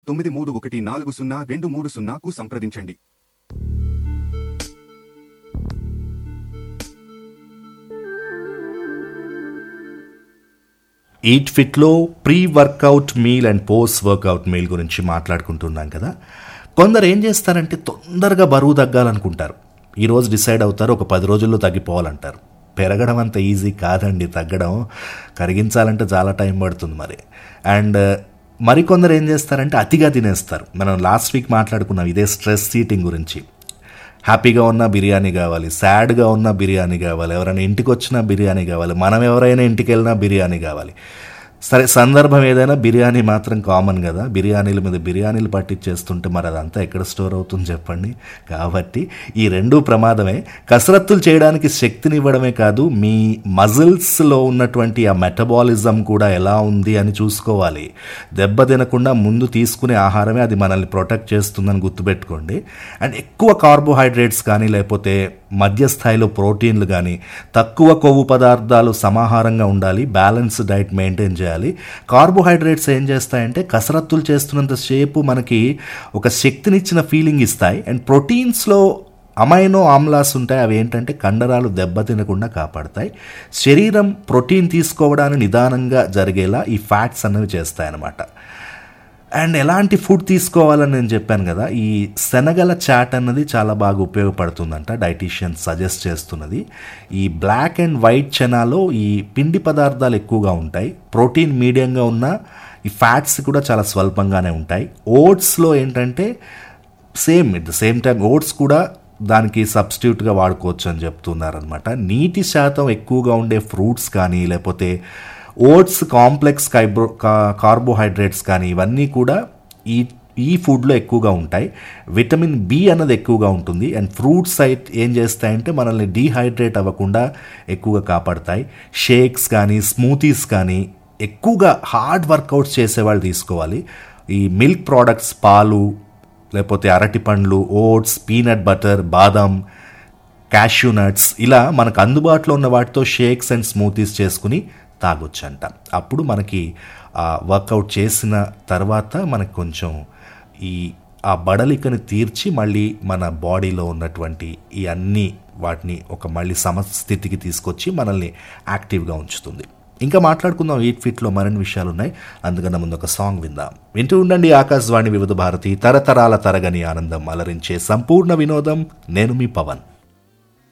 తొమ్మిది మూడు ఒకటి నాలుగు సున్నా రెండు మూడు సున్నాకు సంప్రదించండి ఈట్ ఫిట్లో pre workout meal and post workout meal గురించి మాట్లాడుకుంటున్నాం కదా కొందరు ఏం చేస్తారంటే తొందరగా బరువు తగ్గాలనుకుంటారు ఈరోజు డిసైడ్ అవుతారు ఒక పది రోజుల్లో తగ్గిపోవాలంటారు పెరగడం అంత ఈజీ కాదండి తగ్గడం కరిగించాలంటే చాలా టైం పడుతుంది మరి అండ్ మరికొందరు ఏం చేస్తారంటే అతిగా తినేస్తారు మనం లాస్ట్ వీక్ మాట్లాడుకున్నాం ఇదే స్ట్రెస్ ఈటింగ్ గురించి హ్యాపీగా ఉన్న బిర్యానీ కావాలి సాడ్గా ఉన్న బిర్యానీ కావాలి ఎవరైనా ఇంటికి వచ్చినా బిర్యానీ కావాలి మనం ఎవరైనా ఇంటికి వెళ్ళినా బిర్యానీ కావాలి సరే సందర్భం ఏదైనా బిర్యానీ మాత్రం కామన్ కదా బిర్యానీల మీద బిర్యానీలు పట్టించేస్తుంటే మరి అదంతా ఎక్కడ స్టోర్ అవుతుంది చెప్పండి కాబట్టి ఈ రెండు ప్రమాదమే కసరత్తులు చేయడానికి శక్తినివ్వడమే కాదు మీ మజిల్స్లో ఉన్నటువంటి ఆ మెటబాలిజం కూడా ఎలా ఉంది అని చూసుకోవాలి దెబ్బ తినకుండా ముందు తీసుకునే ఆహారమే అది మనల్ని ప్రొటెక్ట్ చేస్తుందని గుర్తుపెట్టుకోండి అండ్ ఎక్కువ కార్బోహైడ్రేట్స్ కానీ లేకపోతే మధ్య స్థాయిలో ప్రోటీన్లు కానీ తక్కువ కొవ్వు పదార్థాలు సమాహారంగా ఉండాలి బ్యాలెన్స్ డైట్ మెయింటైన్ చేయాలి కార్బోహైడ్రేట్స్ ఏం చేస్తాయంటే కసరత్తులు చేస్తున్నంతసేపు మనకి ఒక శక్తినిచ్చిన ఫీలింగ్ ఇస్తాయి అండ్ ప్రోటీన్స్లో అమైనో ఆమ్లాస్ ఉంటాయి అవి ఏంటంటే కండరాలు దెబ్బతినకుండా కాపాడతాయి శరీరం ప్రోటీన్ తీసుకోవడాన్ని నిదానంగా జరిగేలా ఈ ఫ్యాట్స్ అన్నవి చేస్తాయన్నమాట అండ్ ఎలాంటి ఫుడ్ తీసుకోవాలని నేను చెప్పాను కదా ఈ శనగల చాట్ అన్నది చాలా బాగా ఉపయోగపడుతుందంట డైటీషియన్ సజెస్ట్ చేస్తున్నది ఈ బ్లాక్ అండ్ వైట్ చనాలో ఈ పిండి పదార్థాలు ఎక్కువగా ఉంటాయి ప్రోటీన్ మీడియంగా ఉన్న ఈ ఫ్యాట్స్ కూడా చాలా స్వల్పంగానే ఉంటాయి ఓట్స్లో ఏంటంటే same at the same time oats కూడా దానికి సబ్స్టిట్యూట్గా వాడుకోవచ్చు అని చెప్తున్నారనమాట నీటి శాతం ఎక్కువగా ఉండే ఫ్రూట్స్ కానీ లేకపోతే ఓట్స్ కాంప్లెక్స్ కైబ్రో కార్బోహైడ్రేట్స్ కానీ ఇవన్నీ కూడా ఈ ఈ ఫుడ్లో ఎక్కువగా ఉంటాయి విటమిన్ బి అన్నది ఎక్కువగా ఉంటుంది అండ్ ఫ్రూట్స్ అయితే ఏం చేస్తాయంటే మనల్ని డీహైడ్రేట్ అవ్వకుండా ఎక్కువగా కాపాడతాయి షేక్స్ కానీ స్మూతీస్ కానీ ఎక్కువగా హార్డ్ వర్కౌట్స్ చేసేవాళ్ళు తీసుకోవాలి ఈ మిల్క్ ప్రోడక్ట్స్ పాలు లేకపోతే అరటి పండ్లు ఓట్స్ పీనట్ బటర్ బాదం క్యాష్యూ నట్స్ ఇలా మనకు అందుబాటులో ఉన్న వాటితో షేక్స్ అండ్ స్మూతీస్ చేసుకుని తాగొచ్చంట అప్పుడు మనకి ఆ వర్కౌట్ చేసిన తర్వాత మనకు కొంచెం ఈ ఆ బడలికని తీర్చి మళ్ళీ మన బాడీలో ఉన్నటువంటి ఈ అన్ని వాటిని ఒక మళ్ళీ సమస్థితికి తీసుకొచ్చి మనల్ని యాక్టివ్గా ఉంచుతుంది ఇంకా మాట్లాడుకుందాం ఎయిట్ ఫీట్లో మరిన్ని విషయాలు ఉన్నాయి అందుకన్నా ముందు ఒక సాంగ్ విందాం వింటూ ఉండండి ఆకాశవాణి వివిధ భారతి తరతరాల తరగని ఆనందం అలరించే సంపూర్ణ వినోదం నేను మీ పవన్